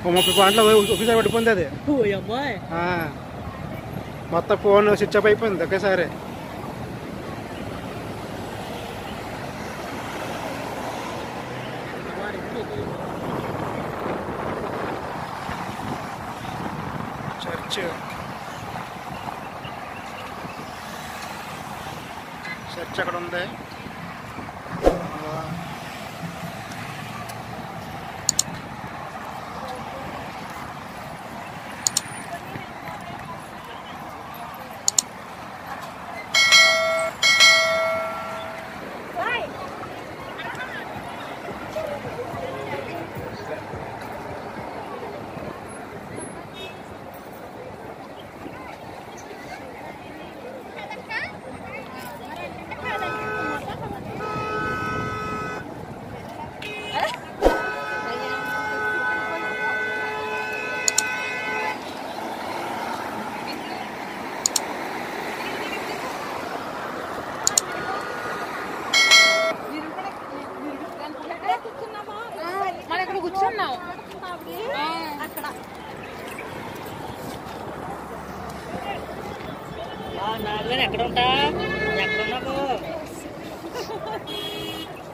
ఓ ముప్పై పాయింట్లు ఒకేసారి పడిపోయింది అది ఓ అమ్మాయి ఆ. మొత్తం ఫోన్ స్విచ్ ఆఫ్ అయిపోయింది ఒకేసారి చర్చ్ చర్చ్ అక్కడ ఉంది మనం ఇక్కడ కూర్చున్నాం అక్కడ నాన్నగారు ఎక్కడ ఉంటా ఎక్కడ ఉన్నావు